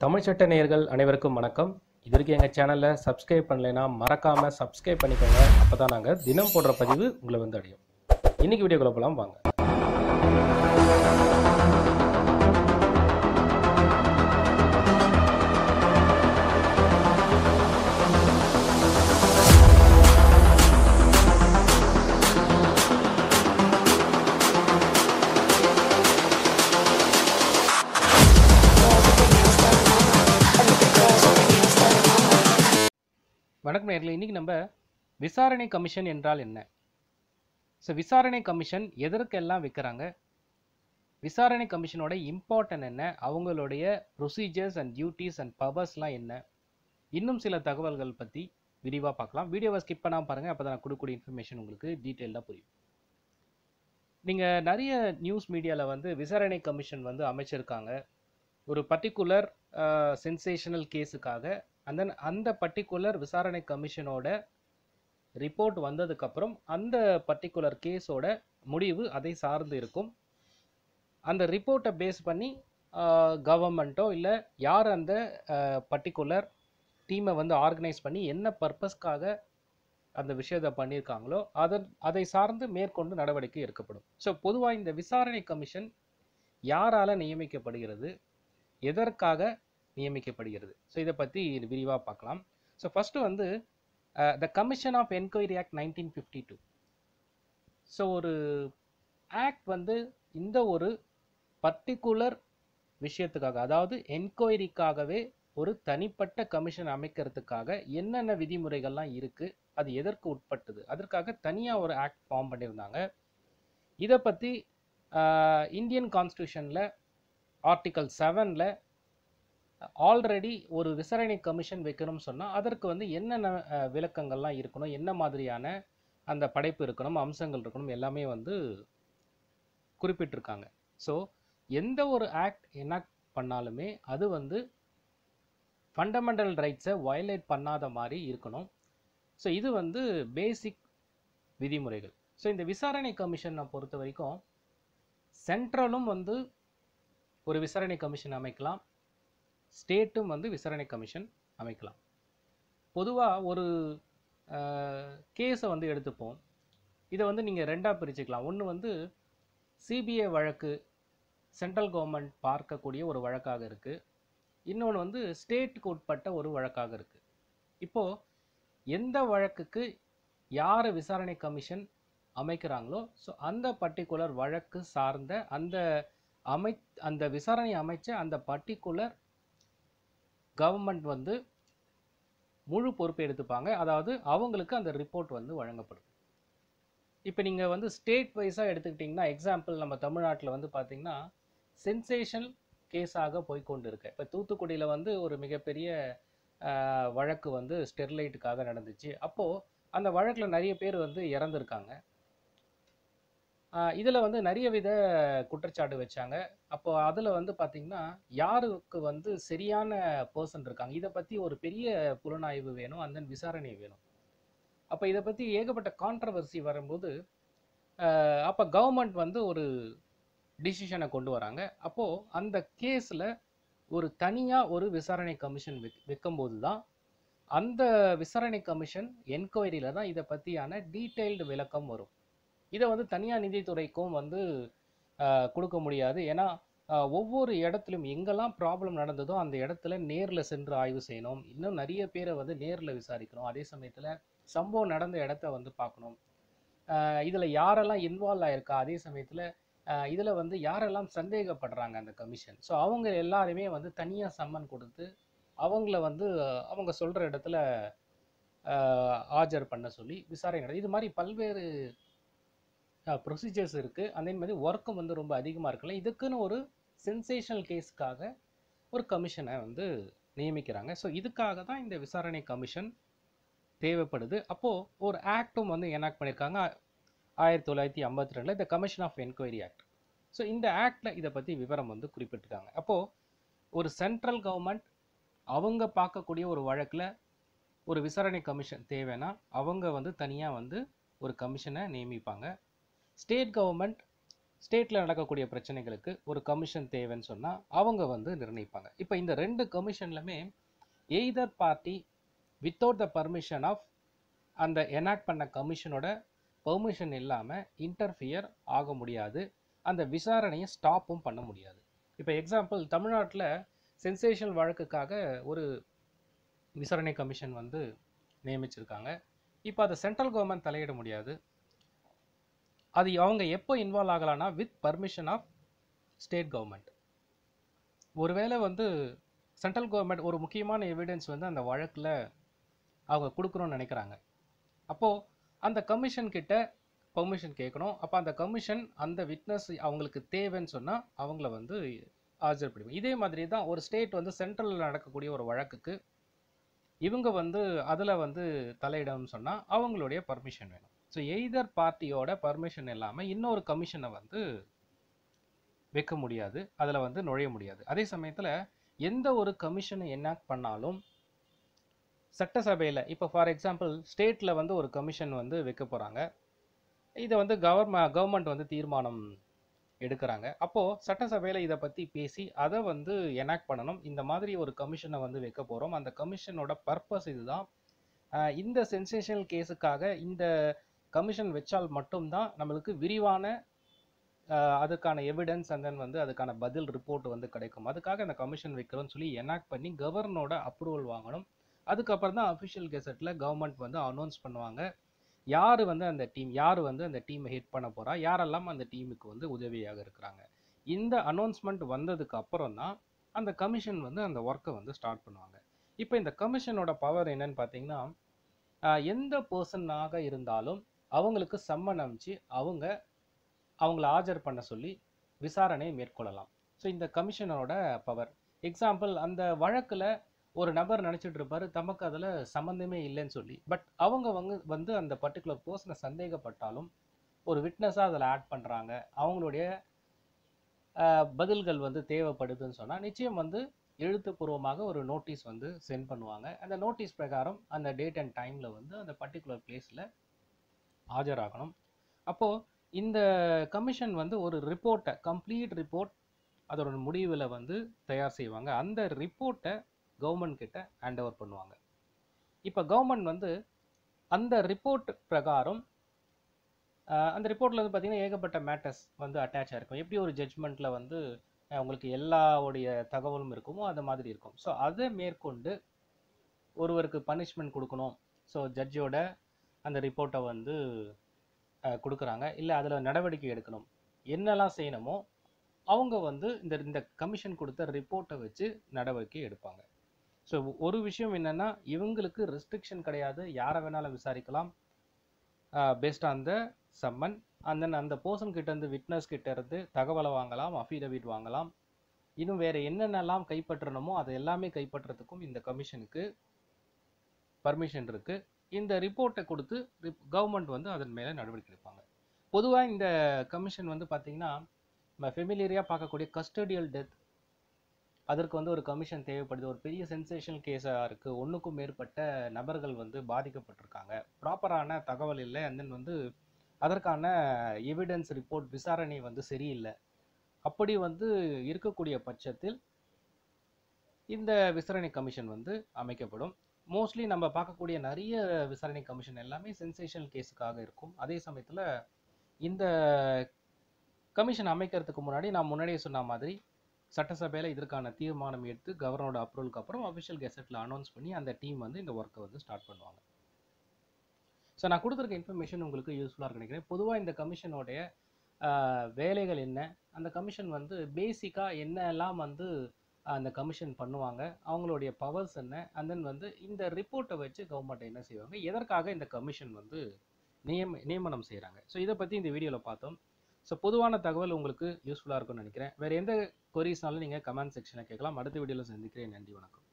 தமிழ் சட்ட நேயர்கள் அனைவருக்கும் வணக்கம் இது வரைக்கும் எங்கள் சேனலில் சப்ஸ்கிரைப் பண்ணலைன்னா மறக்காமல் சப்ஸ்கிரைப் பண்ணிக்கோங்க அப்போ தான் நாங்கள் தினம் போடுற பதிவு உங்களை வந்து அடையும் இன்னைக்கு வீடியோக்குள்ள போகலாம் வாங்க வணக்கம் நேயர்களே இன்னைக்கு நம்ம விசாரணை கமிஷன் என்றால் என்ன ஸோ விசாரணை கமிஷன் எதற்கெல்லாம் வைக்கிறாங்க விசாரணை கமிஷனோட இம்பார்ட்டன் என்ன அவங்களுடைய ப்ரொசீஜர்ஸ் அண்ட் டியூட்டிஸ் அண்ட் பவர்ஸ்லாம் என்ன இன்னும் சில தகவல்கள் பற்றி விரிவாக பார்க்கலாம் வீடியோவை ஸ்கிப் பண்ணாமல் பாருங்கள் அப்போ தான் நான் கொடுக்கக்கூடிய இன்ஃபர்மேஷன் உங்களுக்கு டீட்டெயிலாக புரியும் நீங்கள் நிறைய நியூஸ் மீடியாவில் வந்து விசாரணை கமிஷன் வந்து அமைச்சிருக்காங்க ஒரு பர்டிகுலர் சென்சேஷனல் கேஸுக்காக and then அந்த பர்டிகுலர் விசாரணை கமிஷனோட ரிப்போர்ட் வந்ததுக்கப்புறம் அந்த பர்டிகுலர் கேஸோட முடிவு அதை சார்ந்து இருக்கும் அந்த ரிப்போர்ட்டை பேஸ் பண்ணி கவர்மெண்ட்டோ இல்லை யார் அந்த பர்டிகுலர் டீமை வந்து ஆர்கனைஸ் பண்ணி என்ன பர்பஸ்க்காக அந்த விஷயத்தை பண்ணியிருக்காங்களோ அதன் அதை சார்ந்து மேற்கொண்டு நடவடிக்கை எடுக்கப்படும் ஸோ பொதுவாக இந்த விசாரணை கமிஷன் யாரால நியமிக்கப்படுகிறது எதற்காக நியமிக்கப்படுகிறது ஸோ இதை பற்றி விரிவாக பார்க்கலாம் ஸோ ஃபஸ்ட்டு வந்து the commission of enquiry act nineteen fifty two so ஒரு ஆக்ட் வந்து இந்த ஒரு பர்டிகுலர் விஷயத்துக்காக அதாவது என்கொயரிக்காகவே ஒரு தனிப்பட்ட கமிஷன் அமைக்கிறதுக்காக என்னென்ன விதிமுறைகள்லாம் இருக்குது அது எதற்கு உட்பட்டது அதற்காக தனியாக ஒரு ஆக்ட் ஃபார்ம் பண்ணியிருந்தாங்க இதை பற்றி இந்தியன் கான்ஸ்டியூஷனில் ஆர்டிகல் செவனில் ஆல்ரெடி ஒரு விசாரணை கமிஷன் வைக்கணும்னு சொன்னால் அதற்கு வந்து என்னென்ன அஹ், விளக்கங்கள்லாம் இருக்கணும் என்ன மாதிரியான அந்த படைப்பு இருக்கணும் அம்சங்கள் இருக்கணும் எல்லாமே வந்து குறிப்பிட்டிருக்காங்க ஸோ எந்த ஒரு ஆக்ட் எனாக்ட் பண்ணாலுமே அது வந்து ஃபண்டமெண்டல் ரைட்ஸை வயலேட் பண்ணாத மாதிரி இருக்கணும் ஸோ இது வந்து பேசிக் விதிமுறைகள் ஸோ இந்த விசாரணை கமிஷனை பொறுத்த வரைக்கும் சென்ட்ரலும் வந்து ஒரு விசாரணை கமிஷன் அமைக்கலாம் ஸ்டேட்டும் வந்து விசாரணை கமிஷன் அமைக்கலாம் பொதுவாக ஒரு கேஸை வந்து எடுத்துப்போம் இதை வந்து நீங்கள் ரெண்டாக பிரிச்சுக்கலாம் ஒன்று வந்து சிபிஐ வழக்கு சென்ட்ரல் கவர்மெண்ட் பார்க்கக்கூடிய ஒரு வழக்காக இருக்குது இன்னொன்று வந்து ஸ்டேட்டுக்கு உட்பட்ட ஒரு வழக்காக இருக்குது இப்போது எந்த வழக்குக்கு யார் விசாரணை கமிஷன் அமைக்கிறாங்களோ ஸோ அந்த பர்டிகுலர் வழக்கு சார்ந்த அந்த அமை அந்த விசாரணை அமைச்ச அந்த பர்டிகுலர் கவர்மெண்ட் வந்து முழு பொறுப்பு எடுத்துப்பாங்க அதாவது அவங்களுக்கு அந்த ரிப்போர்ட் வந்து வழங்கப்படும் இப்போ நீங்கள் வந்து ஸ்டேட் வைஸாக எடுத்துக்கிட்டிங்கன்னா எக்ஸாம்பிள் நம்ம தமிழ்நாட்டில் வந்து பார்த்தீங்கன்னா சென்சேஷன் கேஸாக போய்க்கொண்டு இருக்கு இப்போ தூத்துக்குடியில் வந்து ஒரு மிகப்பெரிய ஆஹ், வழக்கு வந்து ஸ்டெர்லைட்டுக்காக நடந்துச்சு அப்போது அந்த வழக்கில் நிறைய பேர் வந்து இறந்துருக்காங்க இதில் வந்து நிறைய வித குற்றச்சாட்டு வச்சாங்க அப்போ அதில் வந்து பார்த்திங்கன்னா யாருக்கு வந்து சரியான பர்சன் இருக்காங்க இதை பற்றி ஒரு பெரிய புலனாய்வு வேணும் அந்த விசாரணை வேணும் அப்போ இதை பற்றி ஏகப்பட்ட கான்ட்ரவர்சி வரும்போது அப்போ கவர்மெண்ட் வந்து ஒரு டிசிஷனை கொண்டு வராங்க அப்போது அந்த கேஸில் ஒரு தனியாக ஒரு விசாரணை கமிஷன் வைக் வைக்கும்போது தான் அந்த விசாரணை கமிஷன் என்கொயரியில் தான் இதை பற்றியான டீட்டெயில்டு விளக்கம் வரும் இதை வந்து தனியார் நிதித்துறைக்கும் வந்து ஆஹ், கொடுக்க முடியாது ஏன்னா ஆஹ், ஒவ்வொரு இடத்துலையும் எங்கெல்லாம் ப்ராப்ளம் நடந்ததோ அந்த இடத்துல நேரில் சென்று ஆய்வு செய்யணும் இன்னும் நிறைய பேரை வந்து நேரில் விசாரிக்கணும் அதே சமயத்தில் சம்பவம் நடந்த இடத்த வந்து பார்க்கணும் இதில் யாரெல்லாம் இன்வால்வ் ஆயிருக்கா அதே சமயத்தில் இதில் வந்து யாரெல்லாம் சந்தேகப்படுறாங்க அந்த கமிஷன் ஸோ அவங்க எல்லாருமே வந்து தனியாக சம்மன் கொடுத்து அவங்கள வந்து ஆஹ், அவங்க சொல்கிற இடத்துல ஆஹ், ஆஜர் பண்ண சொல்லி விசாரணை நடக்குது. இது மாதிரி பல்வேறு ப்ரொசீஜர்ஸ் இருக்குது அதே மாதிரி ஒர்க்கும் வந்து ரொம்ப அதிகமாக இருக்குல்ல இதுக்குன்னு ஒரு சென்சேஷனல் கேஸ்க்காக ஒரு கமிஷனை வந்து நியமிக்கிறாங்க ஸோ இதுக்காக தான் இந்த விசாரணை கமிஷன் தேவைப்படுது அப்போது ஒரு ஆக்டும் வந்து எனாக்ட் பண்ணியிருக்காங்க ஆயிரத்தி தொள்ளாயிரத்தி ஐம்பத்தி ரெண்டில் இந்த commission of enquiry act so இந்த ஆக்டில் இதை பற்றி விவரம் வந்து குறிப்பிட்டிருக்காங்க அப்போது ஒரு சென்ட்ரல் கவர்மெண்ட் அவங்க பார்க்கக்கூடிய ஒரு வழக்கில் ஒரு விசாரணை கமிஷன் தேவைன்னா அவங்க வந்து தனியாக வந்து ஒரு கமிஷனை நியமிப்பாங்க ஸ்டேட் கவர்மெண்ட் ஸ்டேட்டில் நடக்கக்கூடிய பிரச்சனைகளுக்கு ஒரு கமிஷன் தேவைன்னு சொன்னால் அவங்க வந்து நிர்ணயிப்பாங்க இப்போ இந்த ரெண்டு கமிஷன்லையுமே either party without the permission of அந்த எனாக்ட் பண்ண கமிஷனோட பெர்மிஷன் இல்லாமல் இன்டர்ஃபியர் ஆக முடியாது அந்த விசாரணையை ஸ்டாப்பும் பண்ண முடியாது இப்போ எக்ஸாம்பிள் தமிழ்நாட்டில் சென்சேஷனல் வழக்குக்காக ஒரு விசாரணை கமிஷன் வந்து நியமிச்சிருக்காங்க இப்போ அதை சென்ட்ரல் கவர்மெண்ட் தலையிட முடியாது அது அவங்க எப்போ இன்வால்வ் ஆகலாம்னா with permission of state government ஒருவேளை வந்து சென்ட்ரல் கவர்மெண்ட் ஒரு முக்கியமான எவிடன்ஸ் வந்து அந்த வழக்கில் அவங்க கொடுக்கணும்னு நினைக்கிறாங்க அப்போது அந்த கமிஷன் கிட்ட பெர்மிஷன் கேட்கணும் அப்போ அந்த கமிஷன் அந்த விட்னஸ் அவங்களுக்கு தேவைன்னு சொன்னால் அவங்கள வந்து ஆஜர்படுவோம் இதே மாதிரி தான் ஒரு ஸ்டேட் வந்து சென்ட்ரலில் நடக்கக்கூடிய ஒரு வழக்குக்கு இவங்க வந்து அதில் வந்து தலையிடணும்னு சொன்னால் அவங்களுடைய பர்மிஷன் வேணும் ஸோ எய்தர் பார்ட்டியோட பர்மிஷன் இல்லாமல் இன்னொரு கமிஷனை வந்து வைக்க முடியாது அதில் வந்து நுழைய முடியாது அதே சமயத்தில் எந்த ஒரு கமிஷனை என்னாக்ட் பண்ணாலும் சட்டசபையில் இப்போ ஃபார் எக்ஸாம்பிள் ஸ்டேட்டில் வந்து ஒரு கமிஷன் வந்து வைக்க போகிறாங்க இதை வந்து கவர்ம கவர்மெண்ட் வந்து தீர்மானம் எடுக்கிறாங்க அப்போது சட்டசபையில் இதை பற்றி பேசி அதை வந்து எனாக்ட் பண்ணணும் இந்த மாதிரி ஒரு கமிஷனை வந்து வைக்க போகிறோம் அந்த கமிஷனோட பர்பஸ் இதுதான் ஆஹ் இந்த சென்சேஷனல் கேஸுக்காக இந்த கமிஷன் வச்சால் மட்டும்தான் நம்மளுக்கு விரிவான ஆஹ் அதுக்கான எவிடன்ஸ் அண்ட் தென் வந்து அதுக்கான பதில் ரிப்போர்ட் வந்து கிடைக்கும் அதுக்காக இந்த கமிஷன் வைக்கிறோம்னு சொல்லி எனாக்ட் பண்ணி கவர்னரோட அப்ரூவல் வாங்கணும் அதுக்கப்புறம் தான் அஃபிஷியல் கெசட்டில் கவர்மெண்ட் வந்து அனௌன்ஸ் பண்ணுவாங்க யார் வந்து அந்த டீம் யார் வந்து அந்த டீமை ஹிட் பண்ண போகிறா யாரெல்லாம் அந்த டீமுக்கு வந்து உதவியாக இருக்கிறாங்க இந்த அனௌன்ஸ்மெண்ட் வந்ததுக்கு அப்புறம் தான் அந்த கமிஷன் வந்து அந்த ஒர்க்கை வந்து ஸ்டார்ட் பண்ணுவாங்க இப்போ இந்த கமிஷனோட பவர் என்னன்னு பார்த்தீங்கன்னா ஆஹ் எந்த பர்சனாக இருந்தாலும் அவங்களுக்கு சம்மன் அனுப்பிச்சு அவங்க அவங்கள ஆஜர் பண்ண சொல்லி விசாரணை மேற்கொள்ளலாம் ஸோ இந்த கமிஷனோட பவர் எக்ஸாம்பிள் அந்த வழக்கில் ஒரு நபர் நினச்சிட்டு இருப்பாரு தமக்கு அதில் சம்மந்தமே இல்லைன்னு சொல்லி பட் அவங்க வந்து வந்து அந்த பர்டிகுலர் பர்சனை சந்தேகப்பட்டாலும் ஒரு விட்னஸாக அதில் ஆட் பண்ணுறாங்க அவங்களுடைய ஆஹ், பதில்கள் வந்து தேவைப்படுதுன்னு சொன்னால் நிச்சயம் வந்து எழுத்துப்பூர்வமாக ஒரு நோட்டீஸ் வந்து சென்ட் பண்ணுவாங்க அந்த நோட்டீஸ் பிரகாரம் அந்த டேட் அண்ட் டைமில் வந்து அந்த பர்டிகுலர் பிளேஸில் ஆஜராகணும் அப்போது இந்த கமிஷன் வந்து ஒரு ரிப்போர்ட்டை கம்ப்ளீட் ரிப்போர்ட் அதோட முடிவில் வந்து தயார் செய்வாங்க அந்த ரிப்போர்ட்டை கவர்மெண்ட் கிட்ட ஹேண்ட் ஓவர் பண்ணுவாங்க இப்போ கவர்மெண்ட் வந்து அந்த ரிப்போர்ட் பிரகாரம் ஆஹ், அந்த ரிப்போர்ட்டில் வந்து பார்த்தீங்கன்னா ஏகப்பட்ட மேட்டர்ஸ் வந்து அட்டாச் ஆயிருக்கும் எப்படி ஒரு ஜட்ஜ்மெண்ட்டில் வந்து அஹ், உங்களுக்கு எல்லாவுடைய தகவலும் இருக்குமோ அந்த மாதிரி இருக்கும் ஸோ அதை மேற்கொண்டு ஒருவருக்கு பனிஷ்மெண்ட் கொடுக்கணும் ஸோ ஜட்ஜோட அந்த ரிப்போர்ட்டை வந்து அஹ், கொடுக்குறாங்க இல்லை அதில் நடவடிக்கை எடுக்கணும் என்னெல்லாம் செய்யணுமோ அவங்க வந்து இந்த இந்த கமிஷன் கொடுத்த ரிப்போர்ட்டை வச்சு நடவடிக்கை எடுப்பாங்க ஸோ ஒரு விஷயம் என்னன்னா இவங்களுக்கு ரெஸ்ட்ரிக்ஷன் கிடையாது யாரை வேணாலும் விசாரிக்கலாம் based on the summon and then அந்த பர்சன் கிட்ட இருந்து விட்னஸ் கிட்ட இருந்து தகவலை வாங்கலாம் அஃபிடவிட் வாங்கலாம் இன்னும் வேற என்னென்னலாம் கைப்பற்றணுமோ அதை எல்லாமே கைப்பற்றதுக்கும் இந்த கமிஷனுக்கு பர்மிஷன் இருக்கு இந்த ரிப்போர்ட்டை கொடுத்து கவர்மெண்ட் வந்து அதன் மேலே நடவடிக்கை எடுப்பாங்க பொதுவாக இந்த கமிஷன் வந்து பார்த்தீங்கன்னா நம்ம ஃபெமிலியரியாக பார்க்கக்கூடிய கஸ்டடியல் டெத் அதற்கு வந்து ஒரு கமிஷன் தேவைப்படுது ஒரு பெரிய சென்சேஷனல் கேஸாக இருக்குது ஒன்றுக்கும் மேற்பட்ட நபர்கள் வந்து பாதிக்கப்பட்டிருக்காங்க ப்ராப்பரான தகவல் இல்லை அண்ட் தென் வந்து அதற்கான எவிடன்ஸ் ரிப்போர்ட் விசாரணை வந்து சரியில்லை அப்படி வந்து இருக்கக்கூடிய பட்சத்தில் இந்த விசாரணை கமிஷன் வந்து அமைக்கப்படும் மோஸ்ட்லி நம்ம பார்க்கக்கூடிய நிறைய விசாரணை கமிஷன் எல்லாமே சென்சேஷனல் கேஸுக்காக இருக்கும் அதே சமயத்தில் இந்த கமிஷன் அமைக்கிறதுக்கு முன்னாடி நான் முன்னாடியே சொன்ன மாதிரி சட்டசபையில் இதற்கான தீர்மானம் எடுத்து கவர்னரோட அப்ரூவலுக்கு அப்புறம் அஃபிஷியல் கெசட்டில் அனௌன்ஸ் பண்ணி அந்த டீம் வந்து இந்த ஒர்க்கை வந்து ஸ்டார்ட் பண்ணுவாங்க ஸோ நான் கொடுத்துருக்க இன்ஃபர்மேஷன் உங்களுக்கு யூஸ்ஃபுல்லாக இருக்கு நினைக்கிறேன் பொதுவாக இந்த கமிஷனோடைய ஆஹ், வேலைகள் என்ன அந்த கமிஷன் வந்து பேசிக்காக என்னெல்லாம் வந்து அந்த கமிஷன் பண்ணுவாங்க அவங்களுடைய பவர்ஸ் என்ன அண்ட் தென் வந்து இந்த ரிப்போர்ட்டை வச்சு கவர்மெண்ட் என்ன செய்வாங்க எதற்காக இந்த கமிஷன் வந்து நியம நியமனம் செய்கிறாங்க ஸோ இதை பற்றி இந்த வீடியோவில் பார்த்தோம் ஸோ பொதுவான தகவல் உங்களுக்கு யூஸ்ஃபுல்லாக இருக்கும்னு நினைக்கிறேன் வேறு எந்த கொரிஸ்னாலும் நீங்கள் கமெண்ட் செக்ஷனில் கேட்கலாம் அடுத்த வீடியோவில் சந்திக்கிறேன் நன்றி வணக்கம்